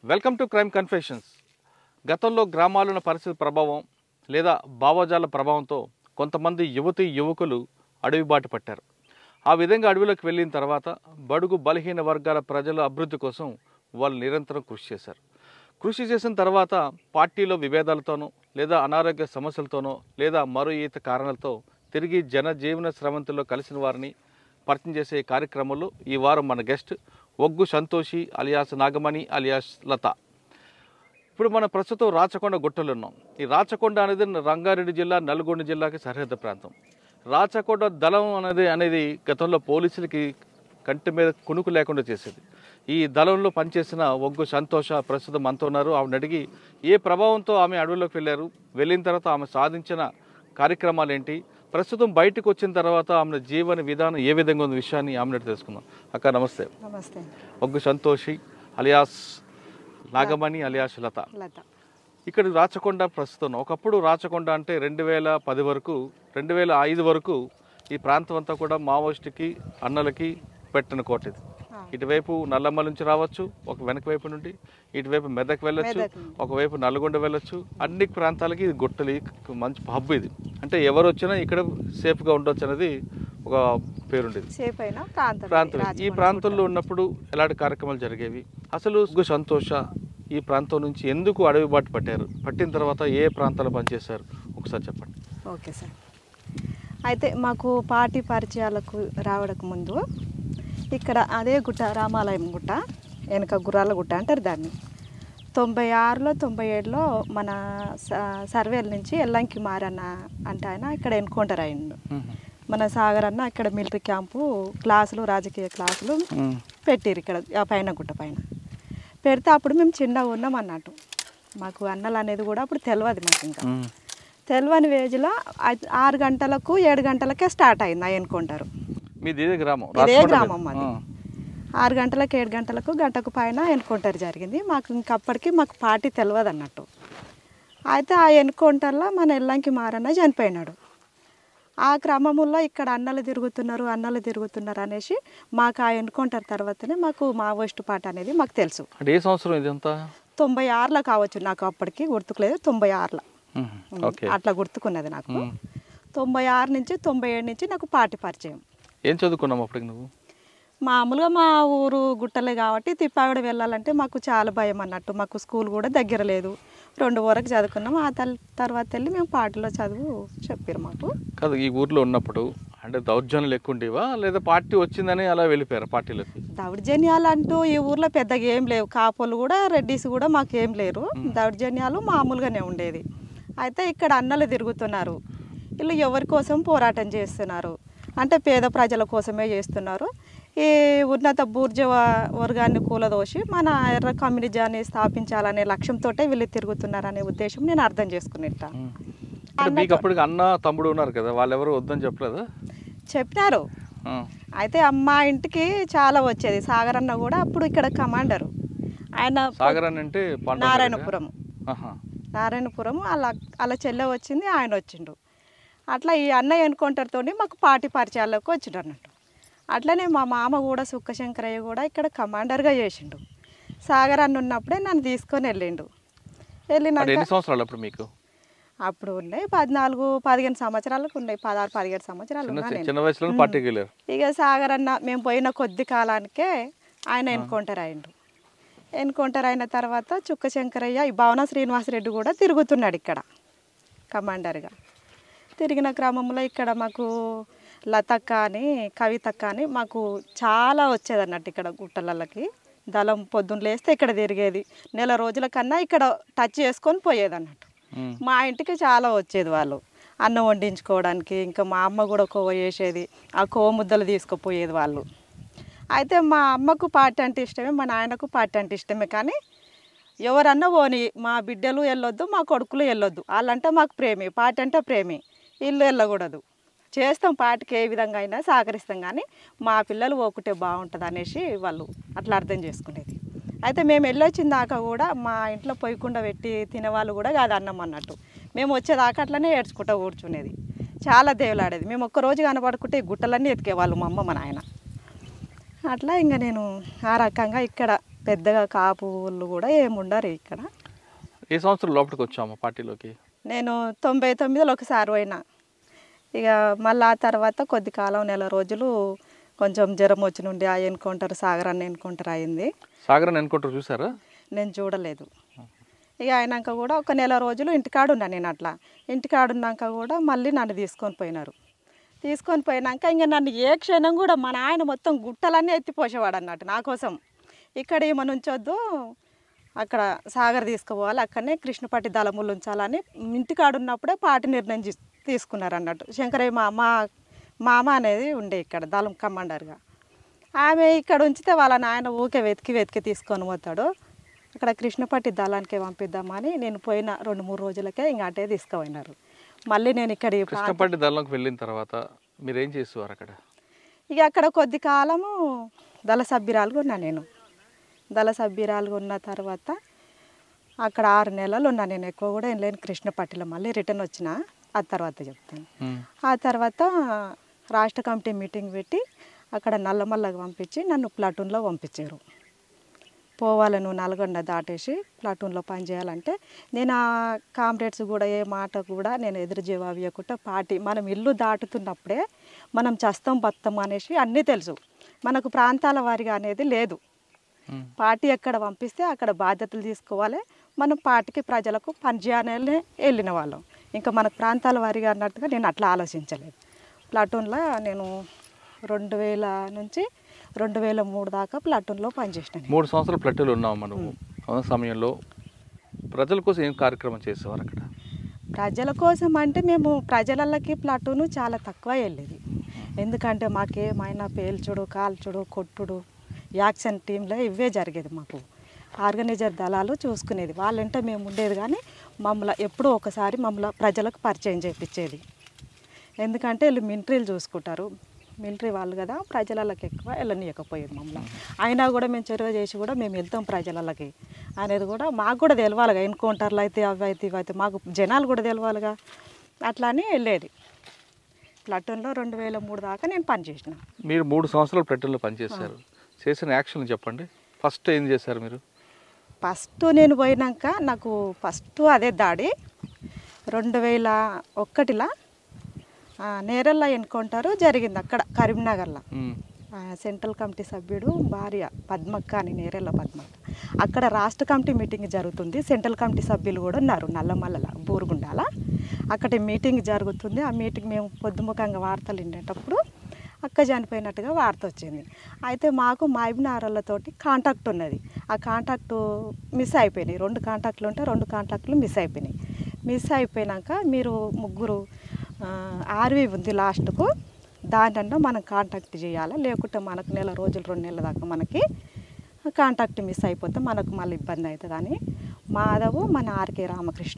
Welcome to crime confessions గతంలో గ్రామాలున్న పరిస్థితి ప్రభావం లేదా భావజాల ప్రభావంతో కొంతమంది యువతి యువకులు అడవి బాట పట్టారు ఆ విధంగా అడవిలోకి వెళ్ళిన తర్వాత బడుగు బలహీన వర్గాల ప్రజల అభివృద్ధి కోసం వాళ్ళు నిరంతరం కృషి చేశారు కృషి చేసిన తర్వాత పార్టీలో విభేదాలతోనో లేదా అనారోగ్య సమస్యలతోనో లేదా మరో ఈత కారణాలతో తిరిగి జనజీవన స్రవంతిలో కలిసిన వారిని పరిచయం చేసే ఈ కార్యక్రమంలో ఈ వారం మన guest Oggu Santoshi alias Nagamani alias Latha ఇప్పుడు మన ప్రస్తుతం రాచకొండ గుట్టలో ఉన్నాం ఈ రాచకొండ అనేది రంగారెడ్డి జిల్లా నల్గొండ జిల్లాకి సరిహద్దు ప్రాంతం రాచకొండ దళం అనేది అనేది గతంలో పోలీసులకి కంటి మీద కునుకు లేకుండా చేసేది ఈ దళంలో పనిచేసిన ఒగ్గు సంతోష ప్రస్తుతం మనతో ఉన్నారు ఆమెను అడిగి ఏ ప్రభావంతో ఆమె అడవిలోకి వెళ్ళారు వెళ్ళిన తర్వాత ఆమె సాధించిన కార్యక్రమాలు ఏంటి ప్రస్తుతం బయటకు వచ్చిన తర్వాత ఆమె జీవన విధానం ఏ విధంగా ఉంది విషయాన్ని ఆమెను అడిగి తెలుసుకుందాం అక్క నమస్తే నమస్తే ఒగ్గు సంతోషి అలియాస్ నాగమణి అలియాస్ లత లత ఇక్కడ రాచకొండ ప్రస్తుతం ఒకప్పుడు రాచకొండ అంటే రెండు వేల పది వరకు రెండు వేల ఐదు వరకు ఈ ప్రాంతం అంతా కూడా మావోయిస్టుకి అన్నలకి పెట్టిన కోట ఇది ఆ. ఇటువైపు నల్లమ్మ నుంచి రావచ్చు ఒక వెనక వైపు నుండి ఇటువైపు మెదక్ వెళ్ళొచ్చు మెదక్ నుండి. ఒకవైపు నల్గొండ వెళ్ళొచ్చు అన్ని ప్రాంతాలకి ఇది గుట్టలి మంచి హబ్ ఇది అంటే ఎవరు వచ్చినా ఇక్కడ సేఫ్గా ఉండొచ్చు అనేది ఒక పేరుండేది సేఫ్ అయిన ప్రాంతం ప్రాంతం ఇది, ఈ రాజమండ్రి ప్రాంతంలో ఉన్నప్పుడు ఎలాంటి కార్యక్రమాలు జరిగేవి అసలు గు సంతోష ఈ ప్రాంతం నుంచి ఎందుకు అడవి బాట పట్టారు పట్టిన తర్వాత ఏ ప్రాంతాలు పనిచేశారు ఒకసారి చెప్పండి గుట్ట. ఓకే సార్ అయితే మాకు పార్టీ పరిచయాలకు రావడక ముందు ఇక్కడ అదే గుట్ట రామాలయం గుట్ట వెనక గుర్రాల గుట్ట అంటారు దాన్ని తొంభై ఆరులో తొంభై ఏడులో మన స- సర్వేల నుంచి ఎల్లంకి మారన్న అంటే ఆయన ఇక్కడ ఎన్కౌంటర్ అయిండు మన సాగర్ అన్న ఇక్కడ మిలిటరీ క్యాంపు క్లాసులు రాజకీయ క్లాసులు పెట్టిరు ఇక్కడ ఆ పైన గుట్ట పైన పెడితే అప్పుడు మేము చిన్నగా ఉన్నాం అన్నట్టు మాకు అన్నలు అనేది కూడా అప్పుడు తెలియదు మాకు ఇంకా తెలియని వేజ్లో ఐ- ఆరు గంటలకు ఏడు గంటలకే స్టార్ట్ అయింది ఆ ఎన్కౌంటర్ మీది ఇదే గ్రామం ఇదే రాచకొండ గ్రామం మీద. మాది ఆ. ఆరు గంటలకు ఏడు గంటలకు గంటకు పైన ఎన్కౌంటర్ జరిగింది మాకు ఇంకప్పటికి మాకు పార్టీ తెలియదు అన్నట్టు అయితే ఆ ఎన్కౌంటర్లో మన ఎల్లంకి మారన్న చనిపోయినాడు ఆ క్రమంలో ఇక్కడ అన్నలు తిరుగుతున్నారు అన్నలు తిరుగుతున్నారు అనేసి మాకు ఆ ఎన్కౌంటర్ తర్వాతనే మాకు మావోయిస్ట్ పాట అనేది మాకు తెలుసు అంటే ఏ సంవత్సరం ఇదంతా తొంభై ఆరులో కావచ్చు నాకు అప్పటికి గుర్తుకులేదు తొంభై ఆరులో మ్మ్. ఓకే అట్లా గుర్తుకున్నది నాకు మ్మ్. తొంభై ఆరు నుంచి తొంభై ఏడు నుంచి నాకు పార్టీ పరిచయం ఏం చదువుకున్నావు అప్పటికి నువ్వు మామూలుగా మా ఊరు గుట్టలే కాబట్టి తిప్పావిడ వెళ్ళాలంటే మాకు చాలా భయం అన్నట్టు మాకు స్కూల్ కూడా దగ్గర లేదు రెండు వరకు చదువుకున్నాం ఆ తల్ తర్వాత వెళ్ళి మేము పార్టీలో చదువు చెప్పారు మాకు కాదు ఈ ఊర్లో ఉన్నప్పుడు అంటే దౌర్జన్యాలు ఎక్కువ ఉండేవా లేదా పార్టీ వచ్చిందని అలా వెళ్ళిపోయారు పార్టీలోకి దౌర్జన్యాలు అంటూ ఈ ఊర్లో పెద్దగా ఏం లేవు కాపోలు కూడా రెడ్డిస్ కూడా మాకు ఏం లేరు దౌర్జన్యాలు మామూలుగానే ఉండేది అయితే ఇక్కడ అన్నలు తిరుగుతున్నారు వీళ్ళు ఎవరి కోసం పోరాటం చేస్తున్నారు అంటే పేద ప్రజల కోసమే చేస్తున్నారు ఈ ఉన్నత బూర్జవ వర్గాన్ని కూలదోసి మన ఎర్ర కమ్యూనిజాన్ని స్థాపించాలనే లక్ష్యంతో వీళ్ళు తిరుగుతున్నారు అనే ఉద్దేశం నేను అర్థం చేసుకునేట మ్మ్. అంటే మీకు అప్పటికి అన్న తమ్ముడు ఉన్నారు కదా వాళ్ళు ఎవరు వద్దని చెప్పలేదా చెప్పినారు ఆ. అయితే మా ఇంటికి చాలా వచ్చేది సాగర్ అన్న కూడా అప్పుడు ఇక్కడ కమాండరు ఆయన సాగర్ అని అంటే పంట నారాయణపురం ఆహా. నారాయణపురం అలా అలా చెల్లె వచ్చింది ఆయన వచ్చిండు అట్లా ఈ అన్నయ్య ఎన్కౌంటర్తో మాకు పార్టీ పరిచయాల్లోకి వచ్చిండు అన్నట్టు అట్లనే మా మామ కూడా సుక్కశంకరయ్య కూడా ఇక్కడ కమాండర్గా చేసిండు సాగర్ అన్న ఉన్నప్పుడే నన్ను తీసుకొని వెళ్ళిండు అంటే వెళ్ళినాక ఎన్ని సంవత్సరాలు అప్పుడు మీకు అప్పుడు ఉన్నాయి పద్నాలుగు పదిహేను సంవత్సరాలకు ఉన్నాయి పదహారు పదిహేడు సంవత్సరాలు చిన్న ఉన్నా నేను చిన్న వయసులో పార్టీకి వెళ్ళారు ఇక సాగర్ అన్న మేము పోయిన కొద్ది కాలానికే ఆయన ఎన్కౌంటర్ అయిండు ఎన్కౌంటర్ అయిన తర్వాత చుక్క శంకరయ్య ఈ భావన శ్రీనివాసరెడ్డి కూడా తిరుగుతున్నాడు ఇక్కడ కమాండర్గా తిరిగిన క్రమంలో ఇక్కడ మాకు లతక్క అని కవితక్క అని మాకు చాలా వచ్చేది అన్నట్టు ఇక్కడ గుట్టలకి దళం పొద్దున్న లేస్తే ఇక్కడ తిరిగేది నెల రోజుల కన్నా ఇక్కడ టచ్ చేసుకొని పోయేది అన్నట్టు మ్మ్. మా ఇంటికి చాలా వచ్చేది వాళ్ళు అన్నం వండించుకోవడానికి ఇంకా మా అమ్మ కూడా కోవ చేసేది ఆ కోవ ముద్దలు తీసుకుపోయేది వాళ్ళు అయితే మా అమ్మకు పార్టీ అంటే ఇష్టమే మా నాయనకు పార్టీ అంటే ఇష్టమే కానీ ఎవరన్నా పోని మా బిడ్డలు వెళ్ళొద్దు మా కొడుకులు వెళ్ళొద్దు వాళ్ళంటే మాకు ప్రేమి పార్టీ అంటే ప్రేమి ఇల్లు వెళ్ళకూడదు చేస్తాం పార్టీకి ఏ విధంగా అయినా సహకరిస్తాం కానీ మా పిల్లలు పోకుంటే బాగుంటుంది అనేసి వాళ్ళు అట్లా అర్థం చేసుకునేది అయితే మేము వెళ్ళొచ్చిన దాకా కూడా మా ఇంట్లో పొయ్యకుండా పెట్టి తినేవాళ్ళు కూడా కాదు అన్నం అన్నట్టు మేము వచ్చేదాకా అట్లనే ఏడ్చుకుంటూ కూర్చునేది చాలా దేవులాడేది మేము ఒక్క రోజు కనపడుకుంటే ఈ గుట్టలన్నీ ఎతికేవాళ్ళు మా అమ్మ మా నాయన అట్లా ఇంకా నేను ఆ రకంగా ఇక్కడ పెద్దగా కాపులు కూడా ఏముండరు ఇక్కడ ఏ సంవత్సరం లోపలికి వచ్చాము పార్టీలోకి నేను తొంభై తొమ్మిదిలో ఒకసారి పోయినా ఇక మళ్ళీ ఆ తర్వాత కొద్ది కాలం నెల రోజులు కొంచెం జ్వరం వచ్చి నుండి ఆ ఎన్కౌంటర్ సాగర్ అన్న ఎన్కౌంటర్ అయింది సాగర్ ఎన్కౌంటర్ చూసారా నేను చూడలేదు ఇక అయినాక కూడా ఒక నెల రోజులు ఇంటికాడ ఉన్నా నేను అట్లా ఇంటికాడ ఉన్నాక కూడా మళ్ళీ నన్ను తీసుకొని పోయినారు తీసుకొని పోయినాక ఇంకా నన్ను ఏ క్షణం కూడా మా నాయన మొత్తం గుట్టలన్నీ ఎత్తిపోసేవాడు అన్నట్టు నా కోసం ఇక్కడ ఏమని ఉంచొద్దు అక్కడ సాగర్ తీసుకుపోవాలి అక్కడనే కృష్ణపట్టి దళములు ఉంచాలని ఇంటికాడ ఉన్నప్పుడే పార్టీ నిర్ణయం తీస్- తీసుకున్నారు అన్నట్టు శంకరయ్య మా మా మామ అనేది ఉండే ఇక్కడ దళం కమాండర్గా ఆమె ఇక్కడ ఉంచితే వాళ్ళ నాయన ఊకే వెతికి వెతికి తీసుకొని పోతాడు అక్కడ కృష్ణపట్టి దళానికి పంపిద్దామని నేను పోయిన రెండు మూడు రోజులకే ఇంకా అటే తీసుకుపోయినారు మళ్ళీ నేను ఇక్కడ ఈ పా- కృష్ణపట్టి దళంలోకి వెళ్ళిన తర్వాత మీరు ఏం చేసేవారు అక్కడ ఇక అక్కడ కొద్ది కాలము దళ సభ్యురాలుగా ఉన్నా నేను దళ సభ్యురాలుగా ఉన్న తర్వాత అక్కడ ఆరు నెలలు ఉన్నా నేను ఎక్కువ కూడా ఏం లేని కృష్ణపట్టిలో మళ్ళీ రిటర్న్ వచ్చిన ఆ తర్వాత చెప్తాను ఉమ్. ఆ తర్వాత రాష్ట్ర కమిటీ మీటింగ్ పెట్టి అక్కడ నల్లమల్లకి పంపించి నన్ను ప్లాటూన్లో పంపించారు పోవాలి నువ్వు నల్గొండ దాటేసి ప్లాటూన్లో పనిచేయాలంటే నేను ఆ కామ్రేడ్స్ కూడా ఏ మాట కూడా నేను ఎదురు జవాబు ఇవ్వకుండా పార్టీ మనం ఇల్లు దాటుతున్నప్పుడే మనం చస్తాం బతాం అనేసి అన్నీ తెలుసు మనకు ప్రాంతాల వారిగా అనేది లేదు ఉమ్. పార్టీ ఎక్కడ పంపిస్తే అక్కడ బాధ్యతలు తీసుకోవాలి మనం పార్టీకి ప్రజలకు పనిచేయాలని వెళ్ళిన వాళ్ళం ఇంకా మన ప్రాంతాల వారిగా అన్నట్టుగా నేను అట్లా ఆలోచించలేదు ప్లాటూన్లో నేను రెండు వేల నుంచి రెండు వేల మూడు దాకా ప్లాటూన్లో పనిచేసినాను మూడు సంవత్సరాలు ప్లట్టులు ఉన్నావు మనం ఆ సమయంలో ప్రజల కోసం ఏం కార్యక్రమం చేసేవారు అక్కడ ప్రజల కోసం అంటే మేము ప్రజలకి ప్లాటూను చాలా తక్కువ వెళ్ళేది ఎందుకంటే మాకేమైనా పేల్చుడు కాల్చుడు కొట్టుడు యాక్షన్ టీంలో ఇవే జరిగేది మాకు ఆర్గనైజర్ దళాలు చూసుకునేది వాళ్ళంటే మేము ఉండేది కానీ మమ్మల్ని ఎప్పుడో ఒకసారి మమ్మల్ని ప్రజలకు పరిచయం చేయించేది ఎందుకంటే వీళ్ళు మిలిటరీలు చూసుకుంటారు మిలిటరీ వాళ్ళు కదా ప్రజలకి ఎక్కువ వెళ్ళనీయకపోయేది మమ్మల్ని అయినా కూడా మేము చొరవ చేసి కూడా మేము వెళ్తాం ప్రజలకి అనేది కూడా మాకు కూడా తెలవాలిగా ఎన్కౌంటర్లు అయితే అవి అయితే ఇవి అయితే మాకు జనాలు కూడా తెలవాలిగా అట్లా అని వెళ్ళేది ప్లటూన్లో రెండు వేల మూడు దాకా నేను పనిచేసిన మీరు మూడు సంవత్సరాలు ప్లట్టుల్లో పనిచేశారు చేసిన యాక్షన్లు చెప్పండి ఫస్ట్ ఏం చేశారు మీరు ఫస్ట్ నేను పోయినాక నాకు ఫస్ట్ అదే దాడి రెండు వేల ఒక్కటిలో ఆ, నేరల్లా ఎన్కౌంటర్ జరిగింది అక్కడ కరీంనగర్లో ఉమ్. ఆ, సెంట్రల్ కమిటీ సభ్యుడు భార్య పద్మక్క అని నేరెళ్ళ పద్మక్క అక్కడ రాష్ట్ర కమిటీ మీటింగ్ జరుగుతుంది సెంట్రల్ కమిటీ సభ్యులు కూడా ఉన్నారు నల్లమల్లల బూరుగుండాల అక్కడ మీటింగ్ జరుగుతుంది ఆ మీటింగ్ మేము పొద్దుముఖంగా వార్తలు వినేటప్పుడు అక్క చనిపోయినట్టుగా వార్త వచ్చింది అయితే మాకు మాయిబినారాలతోటి కాంటాక్ట్ ఉన్నది ఆ కాంటాక్ట్ మిస్ అయిపోయినాయి రెండు కాంటాక్ట్లు ఉంటే రెండు కాంటాక్ట్లు మిస్ అయిపోయినాయి మిస్ అయిపోయినాక మీరు ముగ్గురు ఆ, ఆర్వి ఉంది లాస్ట్కు దాంట్లో మనం కాంటాక్ట్ చేయాలి లేకుంటే మనకు నెల రోజులు రెండు నెలల దాకా మనకి కాంటాక్ట్ మిస్ అయిపోతే మనకు మళ్ళీ ఇబ్బంది అవుతుంది అని మాధవ్ మన ఆర్కే రామకృష్ణ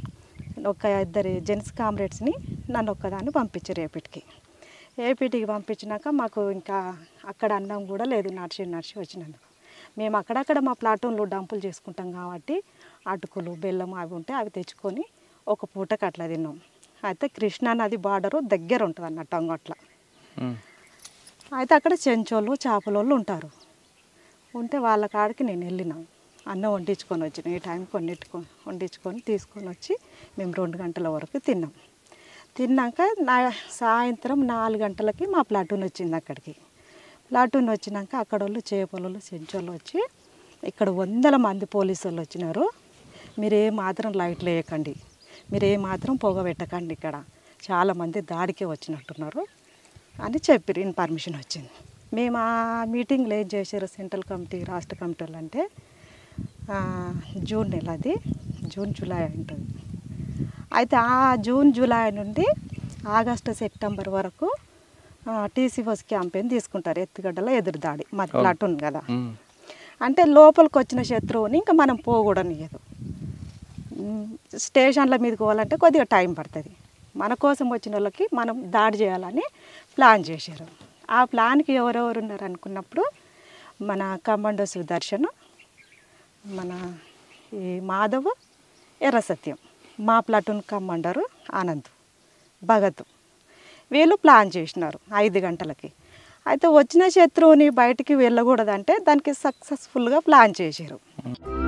ఒక ఇద్దరు జెంట్స్ కామ్రేడ్స్ని నన్ను ఒక్కదాన్ని పంపించారు ఏపీటికి ఏపీటికి పంపించినాక మాకు ఇంకా అక్కడ అన్నం కూడా లేదు నడిచి నడిచి వచ్చినందుకు మేము అక్కడక్కడ మా ప్లాటూన్లో డంపులు చేసుకుంటాం కాబట్టి అటుకులు బెల్లం అవి ఉంటే అవి తెచ్చుకొని ఒక పూటకి అట్లా తిన్నాం అయితే కృష్ణా నది బార్డరు దగ్గర ఉంటుంది అన్నట్టు అంగట్ల ఉమ్. అయితే అక్కడ చెంచోళ్ళు చేపలోళ్ళు ఉంటారు ఉంటే వాళ్ళ కాడికి నేను వెళ్ళిన అన్నం వండించుకొని వచ్చిన ఈ టైంకి వండించుకో వండించుకొని తీసుకొని వచ్చి మేము రెండు గంటల వరకు తిన్నాం తిన్నాక నా సాయంత్రం నాలుగు గంటలకి మా ప్లాటూన్ వచ్చింది అక్కడికి ప్లాటూన్ వచ్చినాక అక్కడ వాళ్ళు చేపలోళ్ళు చెంచోళ్ళు వచ్చి ఇక్కడ వందల మంది పోలీసు వాళ్ళు వచ్చినారు మీరు ఏ మాత్రం లైట్లు వేయకండి మీరు ఏ మాత్రం పొగ పెట్టకండి ఇక్కడ చాలామంది దాడికే వచ్చినట్టున్నారు అని చెప్పారు ఇన్ఫర్మేషన్ వచ్చింది మేము ఆ మీటింగ్లో ఏం చేశారు సెంట్రల్ కమిటీ రాష్ట్ర కమిటీ వాళ్ళు అంటే ఆ, జూన్ నెల అది జూన్ జూలై ఉంటుంది అయితే ఆ జూన్ జూలై నుండి ఆగస్టు సెప్టెంబర్ వరకు టీసీ బస్ క్యాంపెయిన్ తీసుకుంటారు ఎత్తుగడ్డలో ఎదురు దాడి మాది అవును. ప్లాటూన్ కదా ఉమ్. అంటే లోపలికి వచ్చిన శత్రువుని ఇంకా మనం పోకూడనియదు మ్, స్టేషన్ల మీదకి పోవాలంటే కొద్దిగా టైం పడుతుంది మన కోసం వచ్చిన వాళ్ళకి మనం దాడి చేయాలని ప్లాన్ చేశారు ఆ ప్లాన్కి ఎవరెవరు ఉన్నారు అనుకున్నప్పుడు మన కమాండో సుదర్శన్ మన ఈ మాధవ్ ఎర్ర సత్యం మా ప్లాటూన్ కమాండరు ఆనంద్ భగత్ వీళ్ళు ప్లాన్ చేసినారు ఐదు గంటలకి అయితే వచ్చిన శత్రువుని బయటికి వెళ్ళకూడదంటే దానికి సక్సెస్ఫుల్గా ప్లాన్ చేశారు